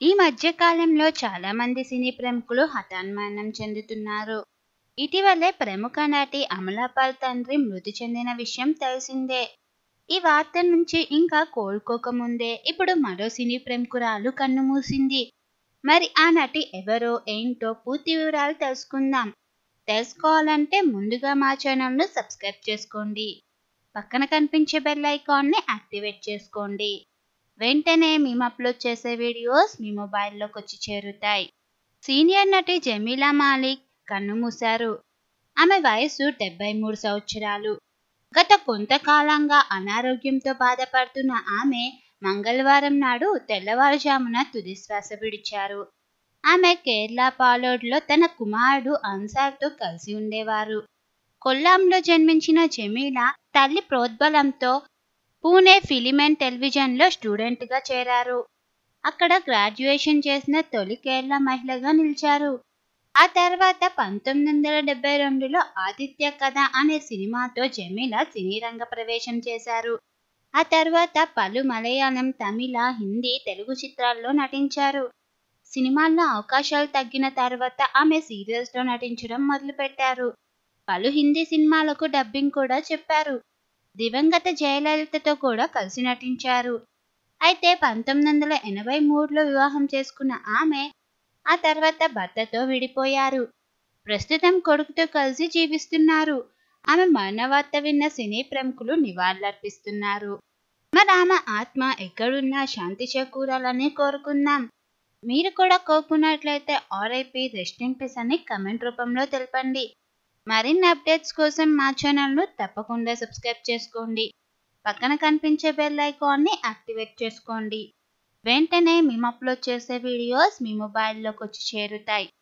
ఈ మధ్య కాలంలో చాలా మంది సినీ ప్రముఖులు హఠాన్మరణం చెందుతున్నారు ఇటీవలే ప్రముఖ నటి అమలాపాల్ తండ్రి మృతి చెందిన విషయం తెలిసిందే ఈ వార్త నుంచి ఇంకా కోలుకోకముందే ఇప్పుడు మరో సినీ ప్రముఖురాలు కన్నుమూసింది మరి ఆ నటి ఎవరో ఏంటో పూర్తి వివరాలు తెలుసుకుందాం తెలుసుకోవాలంటే ముందుగా మా ఛానల్ను సబ్స్క్రైబ్ చేసుకోండి పక్కన కనిపించే బెల్ ఐకాన్ని యాక్టివేట్ చేసుకోండి వెంటనే మేము అప్లోడ్ చేసే వీడియోస్ మీ మొబైల్లోకి వచ్చి చేరుతాయి సీనియర్ నటి జమీలా మాలిక్ కన్నుమూశారు ఆమె వయసు డెబ్బై మూడు సంవత్సరాలు గత కొంతకాలంగా అనారోగ్యంతో బాధపడుతున్న ఆమె మంగళవారం నాడు తెల్లవారుజామున తుది శ్వాస విడిచారు ఆమె కేరళ పాలోడ్లో తన కుమారుడు అన్సార్తో కలిసి ఉండేవారు కొల్లాంలో జన్మించిన జమీలా తల్లి ప్రోద్బలంతో పూణే ఫిలిమెన్ టెలివిజన్లో స్టూడెంట్గా చేరారు అక్కడ గ్రాడ్యుయేషన్ చేసిన తొలి కేరళ మహిళగా నిలిచారు ఆ తర్వాత పంతొమ్మిది వందల డెబ్బై రెండులో ఆదిత్య కథ అనే సినిమాతో జమీలా సినీ రంగ ప్రవేశం చేశారు ఆ తర్వాత పలు మలయాళం తమిళ హిందీ తెలుగు చిత్రాల్లో నటించారు సినిమాల్లో అవకాశాలు తగ్గిన తర్వాత ఆమె సీరియల్స్లో నటించడం మొదలుపెట్టారు పలు హిందీ సినిమాలకు డబ్బింగ్ కూడా చెప్పారు దివంగత జయలలితతో కూడా కలిసి నటించారు అయితే పంతొమ్మిది వందల ఎనభై మూడులో వివాహం చేసుకున్న ఆమె ఆ తర్వాత భర్తతో విడిపోయారు ప్రస్తుతం కొడుకుతో కలిసి జీవిస్తున్నారు ఆమె మరణవార్త విన్న సినీ ప్రముఖులు నివాళులర్పిస్తున్నారు మరి ఆమె ఆత్మ ఎక్కడున్నా శాంతి చేకూరాలని కోరుకుందాం మీరు కూడా కోరుకున్నట్లయితే ఆర్ఐపి రెస్ట్ ఇన్ పీస్ అని కమెంట్ రూపంలో తెలపండి మరిన్ని అప్డేట్స్ కోసం మా ఛానల్ను తప్పకుండా సబ్స్క్రైబ్ చేసుకోండి పక్కన కనిపించే బెల్ ఐకాన్ని యాక్టివేట్ చేసుకోండి వెంటనే మేము అప్లోడ్ చేసే వీడియోస్ మీ మొబైల్లోకి వచ్చి చేరుతాయి